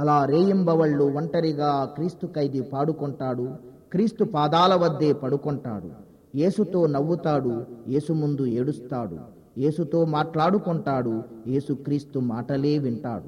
అలా రేయింబవళ్ళు ఒంటరిగా క్రీస్తు ఖైదీ పాడుకుంటాడు క్రీస్తు పాదాల వద్దే పడుకుంటాడు యేసుతో నవ్వుతాడు యేసు ముందు ఏడుస్తాడు యేసుతో మాట్లాడుకుంటాడు యేసు క్రీస్తు మాటలే వింటాడు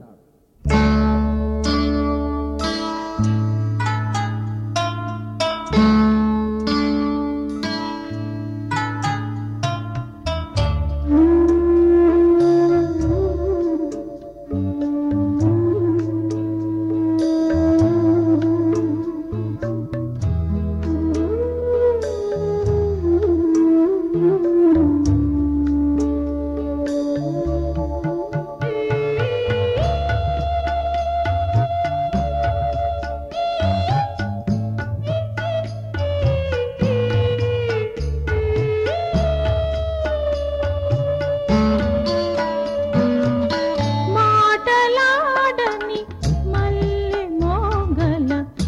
మాటలాడని మల్లె మోగల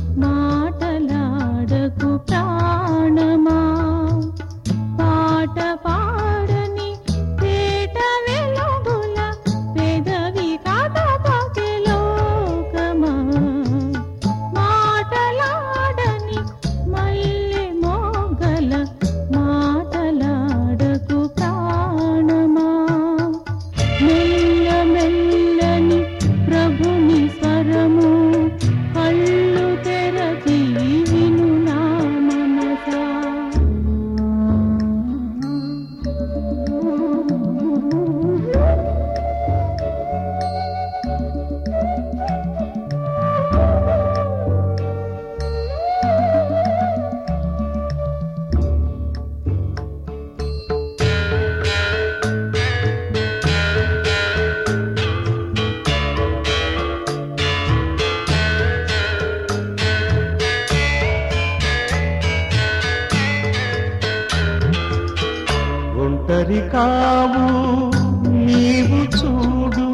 మాటలాడకు ప్రాణమా పాట పాడని పేట వెలుగుల పెదవి కదపకే లోకమా మాటలాడని మల్లె మోగల మాటలాడకు ప్రాణమా మెల్ల మెల్లని ప్రభుని స్వరము కళ్ళు తెరచి విను నా మనసా ఒంటరి కావు నీవు చూడు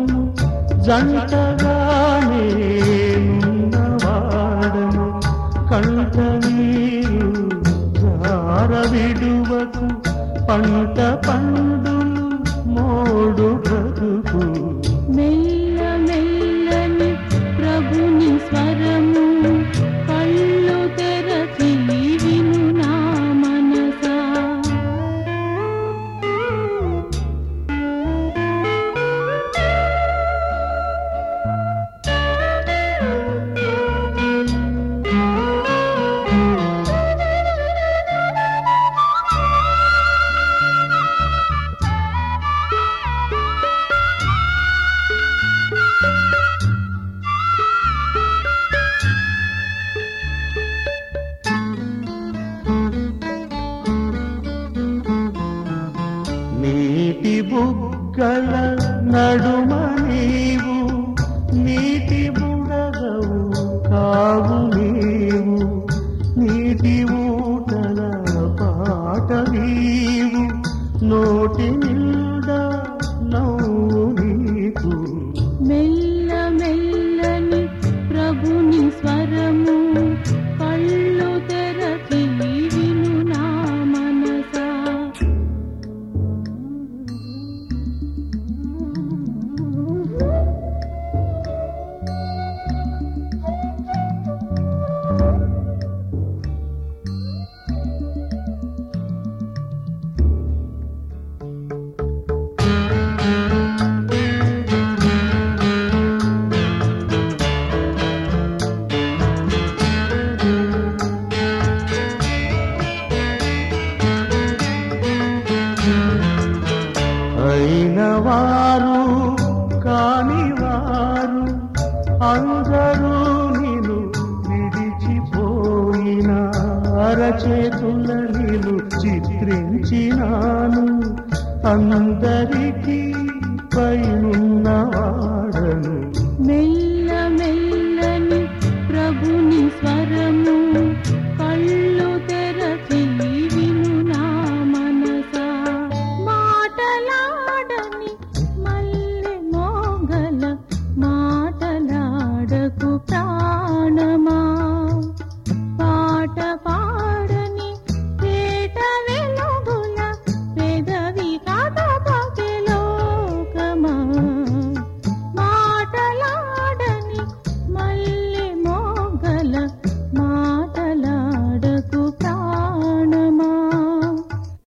జంటగానే ఉన్నవాడను కంట నీరు జార విడువకు పంట పండును మోడు బ్రతుకు మెల్ల మెల్లని ప్రభుని స్వరము కళ్ళు తెరచి విను నా మనసా నీటి బుగ్గల నడుమ నీవు నీటి బుడగవు కావు నీవు నీటి ఊటల పాట నీవు నోటి నిండా నవ్వు నీకు మెల్ల మెల్లని ప్రభుని స్వరము కళ్ళు తెరచి విను నా మనసా అయిన వారు కాని వారు అందరూ నిన్ను విడిచిపోయిన అరచేతుల నిన్ను చిత్రించినాను అందరికీ పైనున్నవాడు